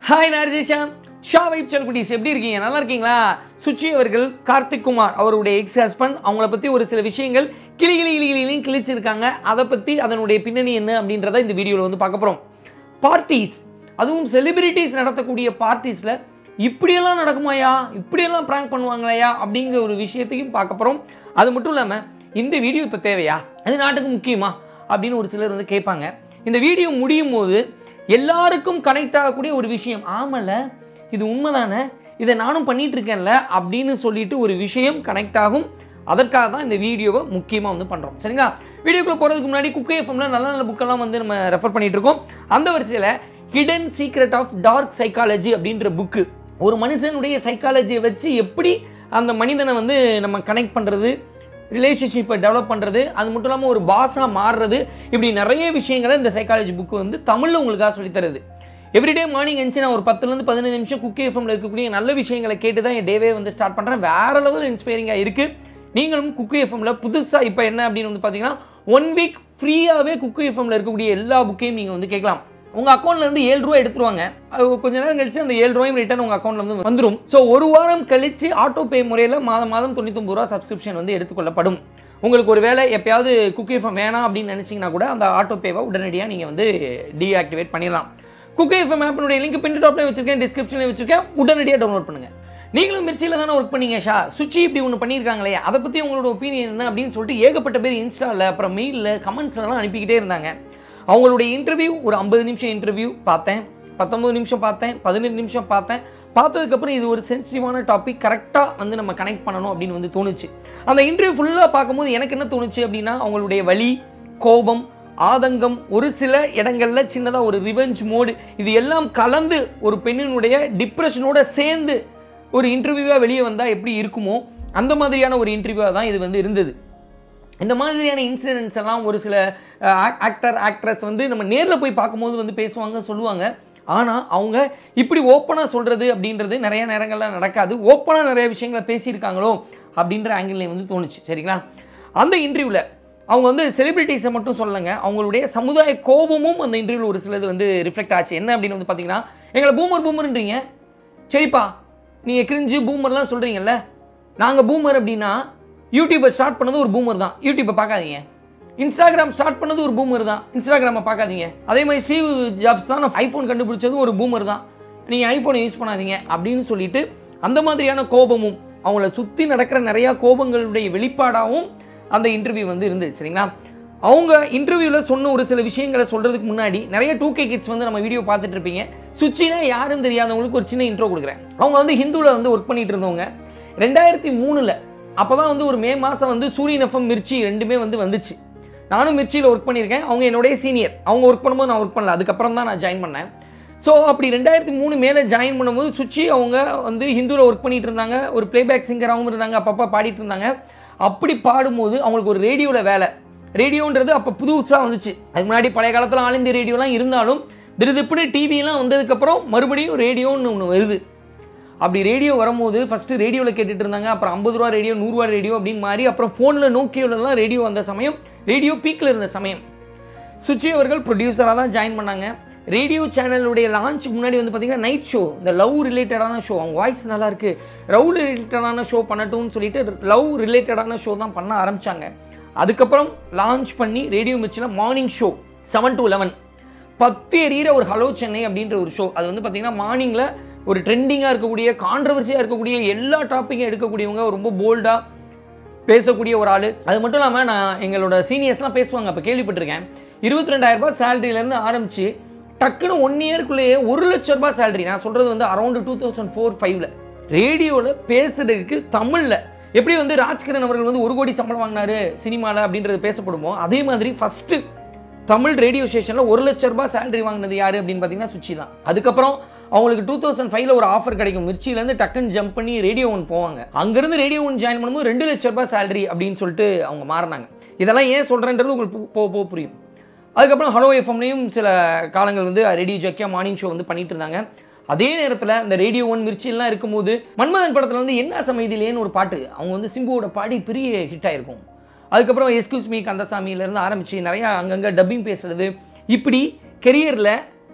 hi நார்ஜிஷாம் Shah vibe குட்டீஸ் எப்படி இருக்கீங்க நல்லா இருக்கீங்களா சுச்சி அவர்கள் கார்த்திக் குமார் அவருடைய எக்ஸ் ஹஸ்பண்ட் அவங்கள பற்றி ஒரு சில விஷயங்கள் கிளி கிளி கிளி கிளிலையும் கிழிச்சிருக்காங்க அதை பற்றி அதனுடைய பின்னணி என்ன அப்படின்றத இந்த வீடியோவில் வந்து பார்க்க போகிறோம் பார்ட்டிஸ் அதுவும் செலிபிரிட்டிஸ் நடத்தக்கூடிய பார்ட்டிஸில் இப்படியெல்லாம் நடக்குமாயா இப்படியெல்லாம் ப்ராங்க் பண்ணுவாங்களையா அப்படிங்கிற ஒரு விஷயத்தையும் பார்க்க போகிறோம் அது மட்டும் இல்லாமல் இந்த வீடியோ இப்போ தேவையா அது நாட்டுக்கு முக்கியமா அப்படின்னு ஒரு சிலர் வந்து கேட்பாங்க இந்த வீடியோ முடியும் போது எல்லாருக்கும் கனெக்ட் ஆகக்கூடிய ஒரு விஷயம் ஆமல இது உண்மைதானே இதை நானும் பண்ணிட்டு இருக்கேன்ல அப்படின்னு சொல்லிட்டு ஒரு விஷயம் கனெக்ட் ஆகும் அதற்காக தான் இந்த வீடியோவை முக்கியமாக வந்து பண்ணுறோம் சரிங்களா வீடியோக்குள்ளே போகிறதுக்கு முன்னாடி குக்கே எஃப்எம்ல நல்ல நல்ல புக்கெல்லாம் வந்து நம்ம ரெஃபர் பண்ணிட்டு இருக்கோம் அந்த வரிசையில் hidden secret of dark psychology அப்படின்ற புக்கு ஒரு மனுஷனுடைய சைக்காலஜியை வச்சு எப்படி அந்த மனிதனை வந்து நம்ம கனெக்ட் பண்ணுறது ரிலேஷன்ஷிப்பை டெவலப் பண்ணுறது அது மட்டும் இல்லாமல் ஒரு பாஸாக மாறுறது இப்படி நிறைய விஷயங்களை இந்த சைக்காலஜி புக்கு வந்து தமிழில் உங்களுக்காக சொல்லித் தருது எவ்ரிடே மார்னிங் எழுந்துச்சு நான் ஒரு பத்துலேருந்து பதினஞ்சு நிமிஷம் குக்கி எஃப்எம்ல இருக்கக்கூடிய நல்ல விஷயங்களை கேட்டு தான் என் டேவே வந்து ஸ்டார்ட் பண்ணுறேன் வேற லெவல் இன்ஸ்பைரிங்காக இருக்குது நீங்களும் குக்கு எஃப்எம்ல புதுசாக இப்போ என்ன அப்படின்னு வந்து பார்த்தீங்கன்னா ஒன் வீக் ஃப்ரீயாகவே குக்கு எஃப்எம்ல இருக்கக்கூடிய எல்லா புக்கையும் நீங்கள் வந்து கேட்கலாம் உங்கள் அக்கௌண்ட்ல இருந்து ஏழு ரூபா எடுத்துருவாங்க அது கொஞ்ச நேரம் கழிச்சு அந்த ஏழு ரூபாயும் ரிட்டர்ன் உங்கள் அக்கௌண்ட்ல வந்து வந்துடும் ஸோ ஒரு வாரம் கழிச்சு ஆட்டோ பே முறையில் மாதம் மாதம் தொண்ணூத்தொம்பது ரூபா சப்ஸ்கிரிப்ஷன் வந்து எடுத்துக்கொள்ளப்படும் உங்களுக்கு ஒரு வேளை எப்பயாவது குக்கி எஃப்எம் வேணாம் அப்படின்னு நினச்சிங்கன்னா கூட அந்த ஆட்டோ பேவை உடனடியாக நீங்கள் வந்து டீஆக்டிவேட் பண்ணிடலாம் குக்கி எஃப்எம் ஆப்பினுடைய லிங்க் பின் டாப்லேயும் வச்சிருக்கேன் டிஸ்கிரிப்ஷன்லேயும் வச்சிருக்கேன் உடனடியாக டவுன்லோட் பண்ணுங்கள் நீங்களும் மிர்ச்சியில் தானே ஒர்க் பண்ணீங்க ஷா சுச்சி இப்படி ஒன்று பண்ணியிருக்காங்களே அதை பற்றி உங்களோட ஒப்பீனியன் என்ன அப்படின்னு சொல்லிட்டு ஏகப்பட்ட பேர் இன்ஸ்டாவில் அப்புறம் மெயிலில் கமெண்ட்ஸ்லாம் அனுப்பிக்கிட்டே இருந்தாங்க அவங்களுடைய இன்டர்வியூ ஒரு ஐம்பது நிமிஷம் இன்டர்வியூ பார்த்தேன் பத்தொம்பது நிமிஷம் பார்த்தேன் பதினெட்டு நிமிஷம் பார்த்தேன் பார்த்ததுக்கப்புறம் இது ஒரு சென்சிட்டிவான டாபிக் கரெக்டாக வந்து நம்ம கனெக்ட் பண்ணணும் அப்படின்னு வந்து தோணுச்சு அந்த இன்டர்வியூ ஃபுல்லாக பார்க்கும்போது எனக்கு என்ன தோணுச்சு அப்படின்னா அவங்களுடைய வலி கோபம் ஆதங்கம் ஒரு சில இடங்கள்ல சின்னதாக ஒரு ரிவெஞ்ச் மோடு இது எல்லாம் கலந்து ஒரு பெண்ணினுடைய டிப்ரெஷனோட சேர்ந்து ஒரு இன்டர்வியூவாக வெளியே வந்தால் எப்படி இருக்குமோ அந்த மாதிரியான ஒரு இன்டர்வியூவாக தான் இது வந்து இருந்தது இந்த மாதிரியான இன்சிடென்ட்ஸ் எல்லாம் ஒரு சில ஆக்டர் ஆக்ட்ரஸ் வந்து நம்ம நேரில் போய் பார்க்கும்போது வந்து பேசுவாங்க சொல்லுவாங்க ஆனால் அவங்க இப்படி ஓப்பனாக சொல்கிறது அப்படின்றது நிறைய நேரங்களில் நடக்காது ஓப்பனாக நிறைய விஷயங்களை பேசியிருக்காங்களோ அப்படின்ற ஆங்கிளில் வந்து தோணுச்சு சரிங்களா அந்த இன்டர்வியூவில் அவங்க வந்து செலிபிரிட்டிஸை மட்டும் சொல்லலைங்க அவங்களுடைய சமுதாய கோபமும் அந்த இன்டர்வியூவில் ஒரு சிலது வந்து ரிஃப்ளெக்ட் ஆச்சு என்ன அப்படின்னு வந்து பார்த்தீங்கன்னா எங்களை பூமர் பூமர்ன்றீங்க சரிப்பா நீங்கள் கிரிஞ்சு பூமர்லாம் சொல்கிறீங்கல்ல நாங்கள் பூமர் அப்படின்னா யூடியூப்பை ஸ்டார்ட் பண்ணது ஒரு பூமர் தான் யூடியூப்பை பார்க்காதீங்க இன்ஸ்டாகிராம் ஸ்டார்ட் பண்ணது ஒரு பூமர் தான் இன்ஸ்டாகிராமை பார்க்காதீங்க அதே மாதிரி ஸ்டீவ் ஜாப்ஸ் தான் ஐஃபோன் கண்டுபிடிச்சது ஒரு பூமர் தான் நீங்கள் ஐஃபோனை யூஸ் பண்ணாதீங்க அப்படின்னு சொல்லிட்டு அந்த மாதிரியான கோபமும் அவங்கள சுற்றி நடக்கிற நிறையா கோபங்களுடைய வெளிப்பாடாகவும் அந்த இன்டர்வியூ வந்து இருந்தது சரிங்களா அவங்க இன்டர்வியூவில் சொன்ன ஒரு சில விஷயங்களை சொல்கிறதுக்கு முன்னாடி நிறைய டூ கே கிட்ஸ் வந்து நம்ம வீடியோ பார்த்துட்டு இருப்பீங்க சுச்சினா யாருன்னு தெரியாதவங்களுக்கு ஒரு சின்ன இன்ட்ரோ கொடுக்குறேன் அவங்க வந்து ஹிந்துவில் வந்து ஒர்க் பண்ணிட்டு இருந்தவங்க ரெண்டாயிரத்தி மூணில் அப்போ தான் வந்து ஒரு மே மாதம் வந்து சூரியன் எஃப்எம் மிர்ச்சி ரெண்டுமே வந்து வந்துச்சு நானும் மிர்ச்சியில் ஒர்க் பண்ணியிருக்கேன் அவங்க என்னுடைய சீனியர் அவங்க ஒர்க் பண்ணும்போது நான் ஒர்க் பண்ணல அதுக்கப்புறம் தான் நான் ஜாயின் பண்ணேன் ஸோ அப்படி ரெண்டாயிரத்தி மூணு மேலே ஜாயின் பண்ணும்போது சுச்சி அவங்க வந்து ஹிந்துவில் ஒர்க் பண்ணிட்டு இருந்தாங்க ஒரு பிளேபேக் சிங்கராகவும் இருந்தாங்க அப்பப்போ பாடிட்டு இருந்தாங்க அப்படி பாடும்போது அவங்களுக்கு ஒரு ரேடியோவில் வேலை ரேடியோன்றது அப்போ புதுசாக வந்துச்சு அதுக்கு முன்னாடி பழைய காலத்தில் ஆல் இந்திய ரேடியோலாம் இருந்தாலும் திருதிப்புன்னு டிவிலாம் வந்ததுக்கப்புறம் மறுபடியும் ரேடியோன்னு ஒன்று வருது அப்படி ரேடியோ வரும்போது ஃபஸ்ட்டு ரேடியோவில் கேட்டுட்டு இருந்தாங்க அப்புறம் ஐம்பது ரூபா ரேடியோ நூறுரூவா ரேடியோ அப்படின்னு மாறி அப்புறம் ஃபோனில் நோக்கியோலலாம் ரேடியோ வந்த சமயம் ரேடியோ பீக்கில் இருந்த சமயம் சுச்சி அவர்கள் ப்ரொடியூசராக தான் ஜாயின் பண்ணாங்க ரேடியோ சேனலுடைய லான்ச்சுக்கு முன்னாடி வந்து பார்த்தீங்கன்னா நைட் ஷோ இந்த லவ் ரிலேட்டடான ஷோ அவங்க வாய்ஸ் நல்லா இருக்கு லவ் ரிலேட்டடான ஷோ பண்ணட்டும்னு சொல்லிட்டு லவ் ரிலேட்டடான ஷோ தான் பண்ண ஆரம்பிச்சாங்க அதுக்கப்புறம் லான்ச் பண்ணி ரேடியோ மிச்சில் morning show seven to eleven பத்து எறிகிற ஒரு ஹலோ சென்னை அப்படின்ற ஒரு ஷோ அது வந்து பார்த்தீங்கன்னா மார்னிங்கில் ஒரு ட்ரெண்டிங்காக இருக்கக்கூடிய கான்ட்ரவர்சியாக இருக்கக்கூடிய எல்லா டாப்பிக்கும் எடுக்கக்கூடியவங்க ரொம்ப போல்டாக பேசக்கூடிய ஒரு ஆள் அது மட்டும் இல்லாமல் நான் எங்களோட சீனியர்ஸ்லாம் பேசுவாங்க அப்போ கேள்விப்பட்டிருக்கேன் இருபத்தி ரெண்டாயிரம் ரூபாய் சேலரியிலேருந்து ஆரம்பித்து டக்குன்னு ஒன் இயர்க்குள்ளேயே ஒரு லட்ச ரூபாய் சேலரி நான் சொல்கிறது வந்து அரௌண்ட் டூ தௌசண்ட் ஃபோர் ஃபைவ்ல ரேடியோவில் பேசுறதுக்கு தமிழில் எப்படி வந்து ராஜ்கிரண் அவர்கள் வந்து ஒரு கோடி சம்பளம் வாங்கினாரு சினிமாவில் அப்படின்றது பேசப்படுமோ அதே மாதிரி ஃபஸ்ட்டு தமிழ் ரேடியோ ஸ்டேஷனில் ஒரு லட்ச ரூபாய் சேலரி வாங்கினது யார் அப்படின்னு பார்த்தீங்கன்னா சுச்சி தான் அதுக்கப்புறம் அவங்களுக்கு டூ தௌசண்ட் ஃபைவ்ல ஒரு ஆஃபர் கிடைக்கும் மிர்ச்சியிலேருந்து டக்குன்னு ஜம்ப் பண்ணி ரேடியோ ஒன் போவாங்க அங்கேருந்து ரேடியோ ஒன் ஜாயின் பண்ணும்போது ரெண்டு லட்ச ரூபாய் சேலரி அப்படின்னு சொல்லிட்டு அவங்க மாறினாங்க இதெல்லாம் ஏன் சொல்கிறேன்றது உங்களுக்கு போக போக புரியும் அதுக்கப்புறம் ஹலோ எஃப்எம்லேயும் சில காலங்கள் வந்து ரேடியோ ஜக்கியா மார்னிங் ஷோ வந்து பண்ணிட்டு இருந்தாங்க அதே நேரத்தில் இந்த ரேடியோ ஒன் மிர்ச்சிலாம் இருக்கும்போது மன்மதன் படத்தில் வந்து என்ன சமையதிலேன்னு ஒரு பாட்டு அவங்க வந்து சிம்புவோட பாடி பெரிய ஹிட் ஆயிருக்கும் அதுக்கப்புறம் எஸ்கியூஸ் மீ கந்தசாமியிலேருந்து ஆரம்பித்து நிறையா அங்கங்கே டப்பிங் பேசுறது இப்படி கெரியரில்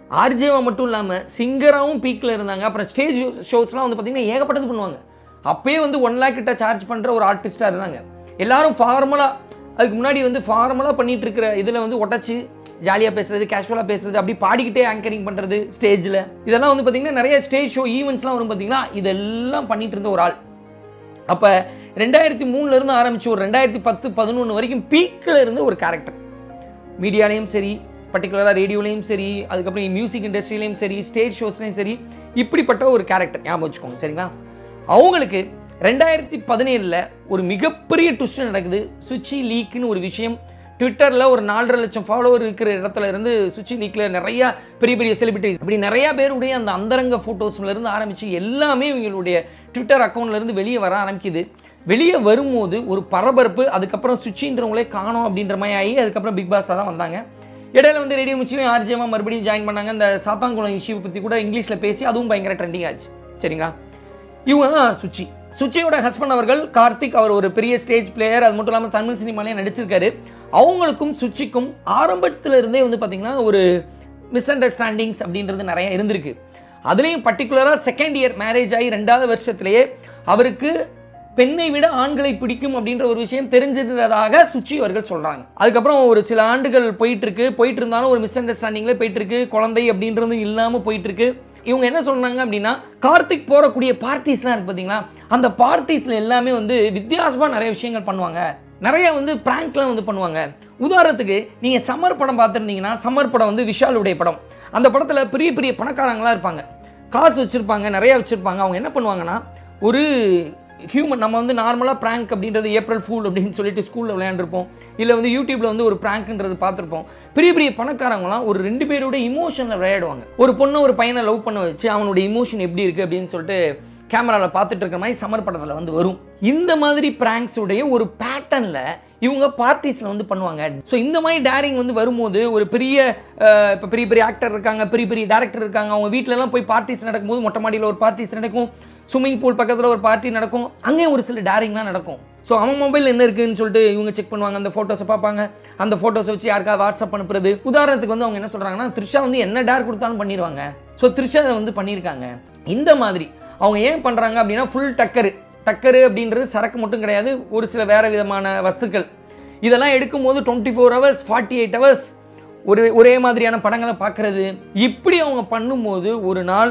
ஆர்ஜேவா மட்டும் இல்லாமல் சிங்கராகவும் பீக்கில் இருந்தாங்க அப்புறம் ஸ்டேஜ் ஷோஸ்லாம் வந்து பார்த்தீங்கன்னா ஏகப்பட்டது பண்ணுவாங்க அப்பயே வந்து ஒன் லேக் கிட்ட சார்ஜ் பண்ணுற ஒரு ஆர்டிஸ்ட்டாக இருந்தாங்க எல்லாரும் ஃபார்மலாக அதுக்கு முன்னாடி வந்து ஃபார்மலாக பண்ணிட்டு இருக்கிற இதில் வந்து ஒட்டச்சு ஜாலியாக பேசுறது கேஷுவலாக பேசுறது அப்படி பாடிக்கிட்டே ஆங்கரிங் பண்ணுறது ஸ்டேஜில் இதெல்லாம் வந்து பார்த்தீங்கன்னா நிறைய ஸ்டேஜ் ஷோ ஈவெண்ட்ஸ்லாம் வரும் பார்த்தீங்கன்னா இதெல்லாம் பண்ணிட்டு இருந்த ஒரு ஆள் அப்போ ரெண்டாயிரத்தி மூணுலேருந்து ஆரம்பிச்சு ஒரு ரெண்டாயிரத்தி பத்து பதினொன்று வரைக்கும் பீக்கில் இருந்த ஒரு கேரக்டர் மீடியாலையும் சரி பர்டிகுலராக ரேடியோலையும் சரி அதுக்கப்புறம் மியூசிக் இண்டஸ்ட்ரியிலையும் சரி ஸ்டேஜ் ஷோஸ்லையும் சரி இப்படிப்பட்ட ஒரு கேரக்டர் ஞாபகம் வச்சுக்கோங்க சரிங்களா அவங்களுக்கு ரெண்டாயிரத்தி பதினேழில் ஒரு மிகப்பெரிய ட்விஸ்ட் நடக்குது சுச்சி லீக்னு ஒரு விஷயம் ட்விட்டரில் ஒரு நாலரை லட்சம் ஃபாலோவர் இருக்கிற இடத்துல இருந்து சுச்சி லீக்கில் நிறைய பெரிய பெரிய செலிபிரிட்டிஸ் இப்படி நிறைய பேருடைய அந்த அந்தரங்க ஃபோட்டோஸ்ல இருந்து ஆரம்பித்து எல்லாமே இவங்களுடைய ட்விட்டர் அக்கௌண்ட்ல இருந்து வெளியே வர ஆரம்பிக்குது வெளியே வரும்போது ஒரு பரபரப்பு அதுக்கப்புறம் சுச்சின்றவங்களே காணோம் அப்படின்ற மாதிரி ஆகி அதுக்கப்புறம் பிக் பாஸாக தான் வந்தாங்க இடையில வந்து ரேடியோ முச்சிலையும் ஆர்ஜியமாக மறுபடியும் ஜாயின் பண்ணாங்க இந்த சாத்தாங்குளம் இஷ்யூ பற்றி கூட இங்கிலீஷில் பேசி அதுவும் பயங்கர ட்ரெண்டிங் ஆச்சு சரிங்களா இவங்க தான் சுச்சி சுச்சியோட ஹஸ்பண்ட் அவர்கள் கார்த்திக் அவர் ஒரு பெரிய ஸ்டேஜ் பிளேயர் அது மட்டும் இல்லாமல் தமிழ் சினிமாலேயே நடிச்சிருக்காரு அவங்களுக்கும் சுச்சிக்கும் ஆரம்பத்துல இருந்தே வந்து பார்த்தீங்கன்னா ஒரு மிஸ் அண்டர்ஸ்டாண்டிங்ஸ் அப்படின்றது நிறைய இருந்திருக்கு அதுலேயும் பர்டிகுலராக செகண்ட் இயர் மேரேஜ் ஆகி ரெண்டாவது வருஷத்துலேயே அவருக்கு பெண்ணை விட ஆண்களை பிடிக்கும் அப்படின்ற ஒரு விஷயம் தெரிஞ்சிருந்ததாக சுச்சி அவர்கள் சொல்றாங்க அதுக்கப்புறம் ஒரு சில ஆண்டுகள் போயிட்டு இருக்கு போயிட்டு இருந்தாலும் ஒரு மிஸ் அண்டர்ஸ்டாண்டிங்ல போயிட்டு இருக்கு குழந்தை அப்படின்றதும் இல்லாம போயிட்டு இருக்கு இவங்க என்ன சொன்னாங்க அப்படின்னா கார்த்திக் போறக்கூடிய பார்ட்டிஸ்லாம் இருக்கு பார்த்தீங்களா அந்த பார்ட்டிஸ்ல எல்லாமே வந்து வித்தியாசமா நிறைய விஷயங்கள் பண்ணுவாங்க நிறைய வந்து பிராங்க்லாம் வந்து பண்ணுவாங்க உதாரணத்துக்கு நீங்க சம்மர் படம் பார்த்துருந்தீங்கன்னா சம்மர் படம் வந்து விஷாலுடைய படம் அந்த படத்துல பெரிய பெரிய பணக்காரங்களா இருப்பாங்க காசு வச்சுருப்பாங்க நிறைய வச்சுருப்பாங்க அவங்க என்ன பண்ணுவாங்கன்னா ஒரு ஹியூமன் நம்ம வந்து நார்மலாக ப்ராங்க் அப்படின்றது ஏப்ரல் ஃபூல் அப்படின்னு சொல்லிட்டு ஸ்கூலில் விளையாண்டுருப்போம் இல்லை வந்து யூடியூப்பில் வந்து ஒரு ப்ராங்க்ன்றது பார்த்துருப்போம் பெரிய பெரிய பணக்காரங்களாம் ஒரு ரெண்டு பேரோட இமோஷனில் விளையாடுவாங்க ஒரு பொண்ணை ஒரு பையனை லவ் பண்ண வச்சு அவனுடைய இமோஷன் எப்படி இருக்குது அப்படின்னு சொல்லிட்டு கேமராவில் பார்த்துட்டு இருக்கிற மாதிரி சமர் படத்தில் வந்து வரும் இந்த மாதிரி pranks உடைய ஒரு பேட்டர்னில் இவங்க பார்ட்டிஸில் வந்து பண்ணுவாங்க ஸோ இந்த மாதிரி டேரிங் வந்து வரும்போது ஒரு பெரிய இப்போ பெரிய பெரிய ஆக்டர் இருக்காங்க பெரிய பெரிய டேரக்டர் இருக்காங்க அவங்க வீட்டிலலாம் போய் பார்ட்டிஸ் நடக்கும்போது மொட்டை மாடியில் ஒரு பார்ட்டிஸ் நடக்கும் ஸ்விம்மிங் பூல் பக்கத்தில் ஒரு பார்ட்டி நடக்கும் அங்கேயும் ஒரு சில டேரிங்லாம் நடக்கும் ஸோ அவன் மொபைல் என்ன இருக்குன்னு சொல்லிட்டு இவங்க செக் பண்ணுவாங்க அந்த ஃபோட்டோஸை பார்ப்பாங்க அந்த ஃபோட்டோஸை வச்சு யாருக்காவது வாட்ஸ்அப் அனுப்புறது உதாரணத்துக்கு வந்து அவங்க என்ன சொல்கிறாங்கன்னா த்ரிஷா வந்து என்ன டேர் கொடுத்தாலும் பண்ணிடுவாங்க ஸோ த்ரிஷா அதை வந்து பண்ணியிருக்காங்க இந்த மாதிரி அவங்க ஏன் பண்ணுறாங்க அப்படின்னா ஃபுல் டக்கரு டக்கரு அப்படின்றது சரக்கு மட்டும் கிடையாது ஒரு சில வேறு விதமான வஸ்துக்கள் இதெல்லாம் எடுக்கும்போது twenty four hours forty eight hours ஒரு ஒரே மாதிரியான படங்களை பார்க்குறது இப்படி அவங்க பண்ணும்போது ஒரு நாள்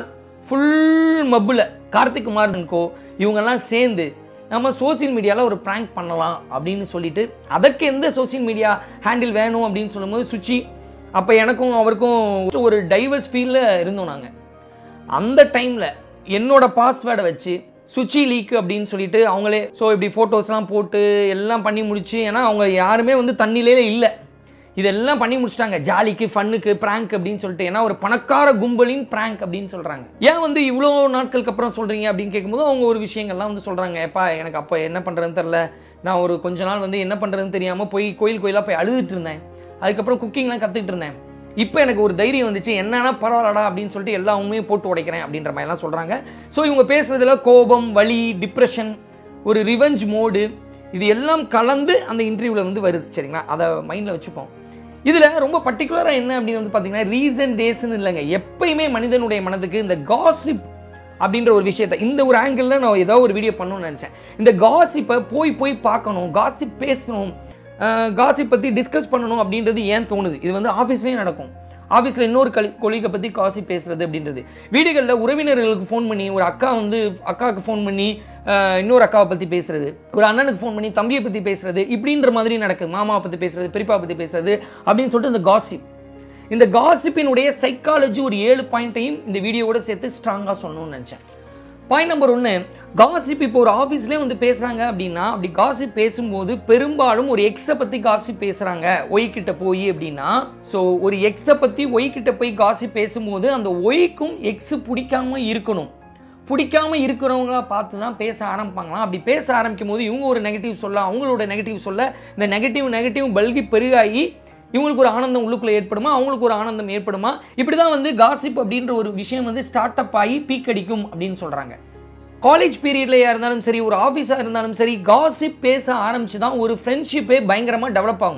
ஃபுல் மப்பில் கார்த்திக் குமாரனுக்கோ இவங்கெல்லாம் சேர்ந்து நம்ம சோஷியல் மீடியாவில் ஒரு ப்ராங்க் பண்ணலாம் அப்படின்னு சொல்லிட்டு அதற்கு எந்த சோஷியல் மீடியா ஹேண்டில் வேணும் அப்படின்னு சொல்லும்போது சுச்சி அப்போ எனக்கும் அவருக்கும் ஒரு டைவர்ஸ் ஃபீல்டில் இருந்தோம் நாங்கள் அந்த டைமில் என்னோட பாஸ்வேர்டை வச்சு சுச்சி லீக் அப்படின்னு சொல்லிட்டு அவங்களே ஸோ இப்படி ஃபோட்டோஸ்லாம் போட்டு எல்லாம் பண்ணி முடிச்சு ஏன்னா அவங்க யாருமே வந்து தண்ணிலே இல்லை இதெல்லாம் பண்ணி முடிச்சிட்டாங்க ஜாலிக்கு ஃபன்னுக்கு ப்ராங்க் அப்படின்னு சொல்லிட்டு ஏன்னா ஒரு பணக்கார கும்பலின் ப்ராங்க் அப்படின்னு சொல்கிறாங்க ஏன் வந்து இவ்வளோ நாட்களுக்கு அப்புறம் சொல்கிறீங்க அப்படின்னு கேட்கும்போது அவங்க ஒரு விஷயங்கள்லாம் வந்து சொல்கிறாங்க எப்பா எனக்கு அப்போ என்ன பண்ணுறதுன்னு தெரில நான் ஒரு கொஞ்ச நாள் வந்து என்ன பண்ணுறதுன்னு தெரியாமல் போய் கோயில் கோயிலாக போய் அழுதுட்டு இருந்தேன் அதுக்கப்புறம் குக்கிங்லாம் கற்றுக்கிட்டு இருந்தேன் இப்போ எனக்கு ஒரு தைரியம் வந்துச்சு என்னன்னா பரவாயில்லடா அப்படின்னு சொல்லிட்டு எல்லா உண்மையும் போட்டு உடைக்கிறேன் அப்படின்ற மாதிரிலாம் சொல்கிறாங்க ஸோ இவங்க பேசுறதுல கோபம் வலி டிப்ரெஷன் ஒரு ரிவெஞ்ச் மோடு இது எல்லாம் கலந்து அந்த இன்டர்வியூவில் வந்து வருது சரிங்களா அதை மைண்டில் வச்சுப்போம் இதில் ரொம்ப பர்டிகுலராக என்ன அப்படின்னு வந்து பார்த்தீங்கன்னா ரீசன் டேஸ்ன்னு இல்லைங்க எப்பயுமே மனிதனுடைய மனதுக்கு இந்த காசிப் அப்படின்ற ஒரு விஷயத்தை இந்த ஒரு ஆங்கிளில் நான் ஏதாவது ஒரு வீடியோ பண்ணணும்னு நினச்சேன் இந்த காசிப்பை போய் போய் பார்க்கணும் காசிப் பேசணும் காசிப் பற்றி டிஸ்கஸ் பண்ணணும் அப்படின்றது ஏன் தோணுது இது வந்து ஆஃபீஸ்லேயும் நடக்கும் ஆஃபீஸில் இன்னொரு கலி கொலிகை பற்றி காசி பேசுறது அப்படின்றது வீடுகளில் உறவினர்களுக்கு ஃபோன் பண்ணி ஒரு அக்கா வந்து அக்காவுக்கு ஃபோன் பண்ணி ஆஹ், இன்னொரு அக்காவை பற்றி பேசுறது ஒரு அண்ணனுக்கு ஃபோன் பண்ணி தம்பியை பற்றி பேசுறது இப்படின்ற மாதிரி நடக்குது மாமாவை பற்றி பேசுறது பெரியப்பா பற்றி பேசுறது அப்படின்னு சொல்லிட்டு இந்த காசிப் இந்த காசிப்பினுடைய சைக்காலஜி ஒரு ஏழு பாயிண்ட்டையும் இந்த வீடியோவோட சேர்த்து ஸ்ட்ராங்காக சொல்லணும்னு நினச்சேன் பாயிண்ட் நம்பர் ஒன்று காசிப் இப்போ ஒரு ஆஃபீஸ்லேயே வந்து பேசுகிறாங்க அப்படின்னா அப்படி காசிப் பேசும்போது பெரும்பாலும் ஒரு எக்ஸை பற்றி காசிப் பேசுகிறாங்க ஒய் கிட்ட போய் அப்படின்னா ஸோ ஒரு எக்ஸை பற்றி ஒய் கிட்ட போய் காசிப் பேசும்போது அந்த ஒய்க்கும் எக்ஸு பிடிக்காம இருக்கணும் பிடிக்காம இருக்கிறவங்களா பார்த்து தான் பேச ஆரம்பிப்பாங்களாம் அப்படி பேச ஆரம்பிக்கும் போது இவங்க ஒரு நெகட்டிவ் சொல்ல அவங்களோட நெகட்டிவ் சொல்ல இந்த நெகட்டிவ் நெகட்டிவ் பல்கி பெருகாகி இவங்களுக்கு ஒரு ஆனந்தம் உள்ளுக்குள்ள ஏற்படுமா அவங்களுக்கு ஒரு ஆனந்தம் ஏற்படுமா இப்படி தான் வந்து காசிப் அப்படின்ற ஒரு விஷயம் வந்து ஸ்டார்ட் அப் ஆகி பீக் அடிக்கும் அப்படின்னு சொல்கிறாங்க காலேஜ் பீரியட்லையா இருந்தாலும் சரி ஒரு ஆஃபீஸாக இருந்தாலும் சரி காசிப் பேச ஆரம்பிச்சு தான் ஒரு ஃப்ரெண்ட்ஷிப்பே பயங்கரமாக டெவலப் ஆகும்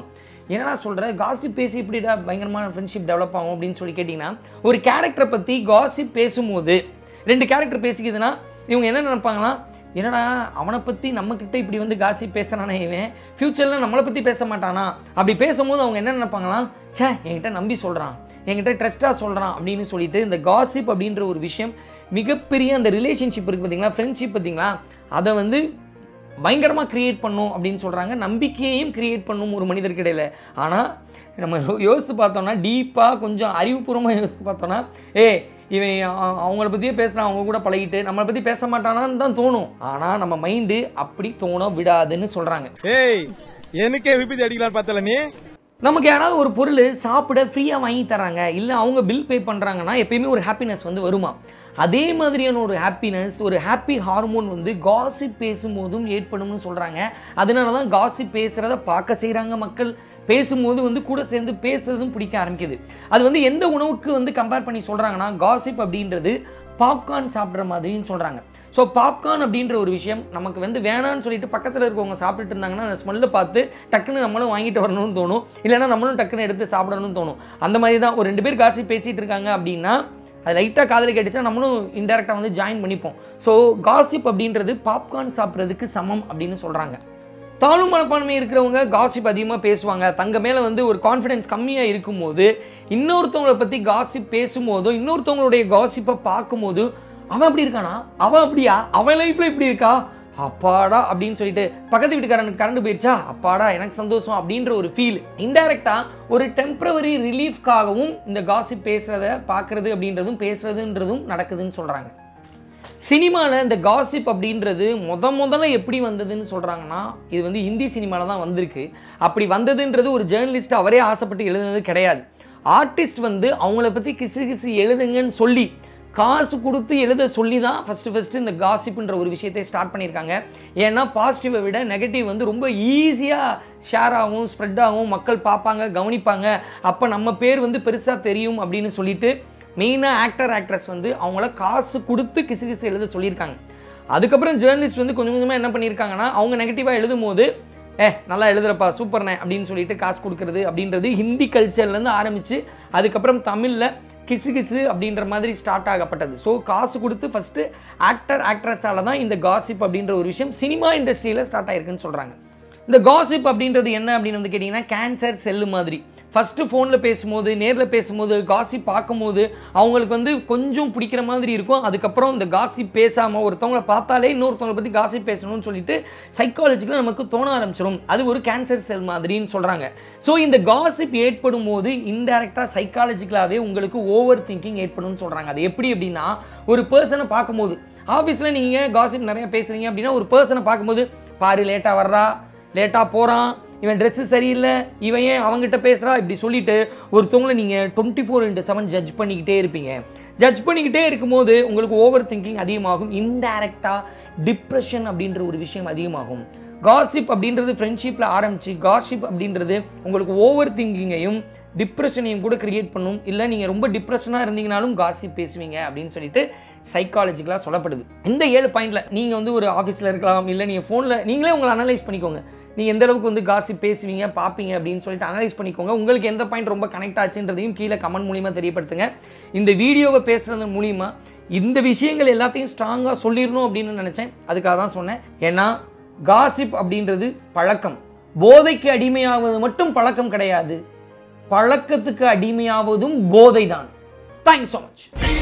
என்னடா சொல்கிற காசிப் பேசி எப்படிடா பயங்கரமான ஃப்ரெண்ட்ஷிப் டெவலப் ஆகும் அப்படின்னு சொல்லி கேட்டிங்கன்னா ஒரு கேரக்டரை பற்றி காசிப் பேசும்போது ரெண்டு கேரக்டர் பேசிக்குதுன்னா இவங்க என்ன நினைப்பாங்கன்னா என்னடா அவனை பற்றி நம்மக்கிட்ட இப்படி வந்து காசி பேசுகிறானே இவன் ஃப்யூச்சரில் நம்மளை பற்றி பேச மாட்டானா அப்படி பேசும்போது அவங்க என்ன நினைப்பாங்களாம் ச்சே என்கிட்ட நம்பி சொல்கிறான் என்கிட்ட ட்ரஸ்ட்டாக சொல்கிறான் அப்படின்னு சொல்லிட்டு இந்த காசிப் அப்படின்ற ஒரு விஷயம் மிகப்பெரிய அந்த ரிலேஷன்ஷிப் இருக்குது பார்த்தீங்களா ஃப்ரெண்ட்ஷிப் பார்த்தீங்களா அதை வந்து பயங்கரமாக கிரியேட் பண்ணும் அப்படின்னு சொல்கிறாங்க நம்பிக்கையையும் கிரியேட் பண்ணும் ஒரு மனிதருக்கு இடையில ஆனால் நம்ம யோ- யோசித்து பார்த்தோம்னா டீப்பாக கொஞ்சம் அறிவுபூர்வமாக யோசித்து பார்த்தோம்னா ஏ இவன் அ- அவங்கள பற்றியே பேசுகிறான் அவங்க கூட பழகிட்டு நம்மளை பற்றி பேச மாட்டானான்னு தான் தோணும் ஆனால் நம்ம மைண்டு அப்படி தோண விடாதுன்னு சொல்கிறாங்க ஏய் எனக்கே விபத்து அடிக்கலான்னு பார்த்தல நீ நமக்கு யாராவது ஒரு பொருள் சாப்பிட ஃப்ரீயாக வாங்கி தராங்க இல்லை அவங்க பில் பே பண்ணுறாங்கன்னா எப்பயுமே ஒரு ஹாப்பினஸ் வந்து வருமா அதே மாதிரியான ஒரு ஹாப்பினஸ் ஒரு ஹாப்பி ஹார்மோன் வந்து காசிப் பேசும்போதும் ஏற்படும்னு சொல்கிறாங்க அதனால தான் காசிப் பேசுகிறத பார்க்க செய்கிறாங்க மக்கள் பேசும்போது வந்து கூட சேர்ந்து பேசுறதும் பிடிக்க ஆரம்பிக்குது அது வந்து எந்த உணவுக்கு வந்து கம்பேர் பண்ணி சொல்கிறாங்கன்னா காசிப் அப்படின்றது பாப்கார்ன் சாப்பிட்ற மாதிரின்னு சொல்கிறாங்க ஸோ பாப்கார்ன் அப்படின்ற ஒரு விஷயம் நமக்கு வந்து வேணான்னு சொல்லிட்டு பக்கத்தில் இருக்கவங்க சாப்பிட்டுட்டு இருந்தாங்கன்னா அந்த ஸ்மெல்லை பார்த்து டக்குன்னு நம்மளும் வாங்கிட்டு வரணும்னு தோணும் இல்லைன்னா நம்மளும் டக்குன்னு எடுத்து சாப்பிடணும்னு தோணும் அந்த மாதிரி தான் ஒரு ரெண்டு பேர் காசி பேசிகிட்டு இருக்காங்க அப்படின்னா அது லைட்டாக காதில் கேட்டுச்சுன்னா நம்மளும் இன்டெரக்டாக வந்து ஜாயின் பண்ணிப்போம் ஸோ காசிப் அப்படின்றது பாப்கார்ன் சாப்பிட்றதுக்கு சமம் அப்படின்னு சொல்கிறாங்க தாழ்வு மனப்பான்மை இருக்கிறவங்க காசிப் அதிகமாக பேசுவாங்க தங்க மேலே வந்து ஒரு கான்ஃபிடென்ஸ் கம்மியாக இருக்கும்போது இன்னொருத்தவங்களை பற்றி காசிப் பேசும்போதோ இன்னொருத்தவங்களுடைய காசிப்பை பார்க்கும்போது அவன் அப்படி இருக்கானா அவன் அப்படியா அவன் லைஃப்பில் இப்படி இருக்கா அப்பாடா அப்படின்னு சொல்லிட்டு பக்கத்து வீட்டுக்காரனுக்கு கரண்ட் போயிடுச்சா அப்பாடா எனக்கு சந்தோஷம் அப்படின்ற ஒரு ஃபீல் இன்டைரக்டாக ஒரு டெம்பரவரி ரிலீஃப்காகவும் இந்த காசிப் பேசுறத பார்க்கறது அப்படின்றதும் பேசுறதுன்றதும் நடக்குதுன்னு சொல்கிறாங்க சினிமாவில் இந்த காசிப் அப்படின்றது முத முதல்ல எப்படி வந்ததுன்னு சொல்கிறாங்கன்னா இது வந்து ஹிந்தி சினிமாவில் தான் வந்திருக்கு அப்படி வந்ததுன்றது ஒரு ஜேர்னலிஸ்ட் அவரே ஆசைப்பட்டு எழுதுனது கிடையாது ஆர்டிஸ்ட் வந்து அவங்கள பற்றி கிசு கிசு எழுதுங்கன்னு சொல்லி காசு கொடுத்து எழுத சொல்லி தான் ஃபஸ்ட்டு ஃபஸ்ட்டு இந்த காசிப்புன்ற ஒரு விஷயத்தை ஸ்டார்ட் பண்ணியிருக்காங்க ஏன்னா பாசிட்டிவை விட நெகட்டிவ் வந்து ரொம்ப ஈஸியாக ஷேர் ஆகும் ஸ்ப்ரெட் ஆகும் மக்கள் பார்ப்பாங்க கவனிப்பாங்க அப்போ நம்ம பேர் வந்து பெருசாக தெரியும் அப்படின்னு சொல்லிட்டு மெயினாக ஆக்டர் ஆக்ட்ரஸ் வந்து அவங்கள காசு கொடுத்து கிசு கிசு எழுத சொல்லியிருக்காங்க அதுக்கப்புறம் ஜேர்னலிஸ்ட் வந்து கொஞ்சம் கொஞ்சமாக என்ன பண்ணியிருக்காங்கன்னா அவங்க நெகட்டிவாக எழுதும் போது ஏ நல்லா எழுதுறப்பா சூப்பர்ண்ணே அப்படின்னு சொல்லிட்டு காசு கொடுக்கறது அப்படின்றது ஹிந்தி கல்ச்சர்லேருந்து ஆரம்பித்து அதுக்கப்புறம் தமிழில் கிசு கிசு அப்படின்ற மாதிரி ஸ்டார்ட் ஆகப்பட்டது ஸோ காசு கொடுத்து ஃபஸ்ட்டு ஆக்டர் ஆக்ட்ரஸால தான் இந்த காசிப் அப்படின்ற ஒரு விஷயம் சினிமா இண்டஸ்ட்ரியில் ஸ்டார்ட் ஆயிருக்குன்னு சொல்கிறாங்க இந்த காசிப் அப்படின்றது என்ன அப்படின்னு வந்து கேட்டிங்கன்னா கேன்சர் செல்லு மாதிரி ஃபஸ்ட்டு ஃபோனில் பேசும்போது நேரில் பேசும்போது காசிப் பார்க்கும்போது அவங்களுக்கு வந்து கொஞ்சம் பிடிக்கிற மாதிரி இருக்கும் அதுக்கப்புறம் இந்த காசிப் பேசாமல் ஒருத்தவங்கள பார்த்தாலே இன்னொருத்தவங்களை பற்றி காசிப் பேசணும்னு சொல்லிட்டு சைக்காலஜிக்கலாக நமக்கு தோண ஆரம்பிச்சிடும் அது ஒரு கேன்சர் செல் மாதிரின்னு சொல்கிறாங்க ஸோ இந்த காசிப் ஏற்படும் போது இன்டெரக்டாக சைக்காலஜிக்கலாகவே உங்களுக்கு ஓவர் திங்கிங் ஏற்படும்னு சொல்கிறாங்க அது எப்படி அப்படின்னா ஒரு பர்சனை பார்க்கும்போது ஆஃபீஸில் நீங்கள் காசிப் நிறைய பேசுகிறீங்க அப்படின்னா ஒரு பர்சனை பார்க்கும்போது பாரு லேட்டாக வர்றா லேட்டாக போகிறான் இவன் ட்ரெஸ்ஸு சரியில்லை இவன் ஏன் அவங்ககிட்ட பேசுகிறா இப்படி சொல்லிட்டு ஒருத்தவங்களை நீங்கள் twenty four into seven judge பண்ணிக்கிட்டே இருப்பீங்க ஜட்ஜ் பண்ணிக்கிட்டே இருக்கும்போது உங்களுக்கு ஓவர் திங்கிங் அதிகமாகும் இன்டைரக்டாக டிப்ரெஷன் அப்படின்ற ஒரு விஷயம் அதிகமாகும் காசிப் அப்படின்றது ஃப்ரெண்ட்ஷிப்பில் ஆரம்பிச்சு காசிப் அப்படின்றது உங்களுக்கு ஓவர் திங்கிங்கையும் டிப்ரெஷனையும் கூட கிரியேட் பண்ணும் இல்லை நீங்கள் ரொம்ப டிப்ரெஷனாக இருந்தீங்கனாலும் காசிப் பேசுவீங்க அப்படின்னு சொல்லிட்டு சைக்காலஜிக்கலாக சொல்லப்படுது இந்த ஏழு பாயிண்டில் நீங்கள் வந்து ஒரு ஆஃபீஸில் இருக்கலாம் இல்லை நீங்கள் ஃபோனில் நீங்களே உங்களை அனலைஸ் பண்ணிக்கோங்க நீங்கள் எந்த அளவுக்கு வந்து காசிப் பேசுவீங்க பார்ப்பீங்க அப்படின்னு சொல்லிட்டு அனலைஸ் பண்ணிக்கோங்க உங்களுக்கு எந்த பாயிண்ட் ரொம்ப கனெக்ட் ஆச்சுன்றதையும் கீழே கமெண்ட் மூலிமா தெரியப்படுத்துங்க இந்த வீடியோவை பேசுறது மூலிமா இந்த விஷயங்கள் எல்லாத்தையும் ஸ்ட்ராங்காக சொல்லிடணும் அப்படின்னு நினச்சேன் அதுக்காக தான் சொன்னேன் ஏன்னா காசிப் அப்படின்றது பழக்கம் போதைக்கு அடிமையாவது மட்டும் பழக்கம் கிடையாது பழக்கத்துக்கு அடிமையாவதும் போதை தான் தேங்க்ஸ் ஸோ மச்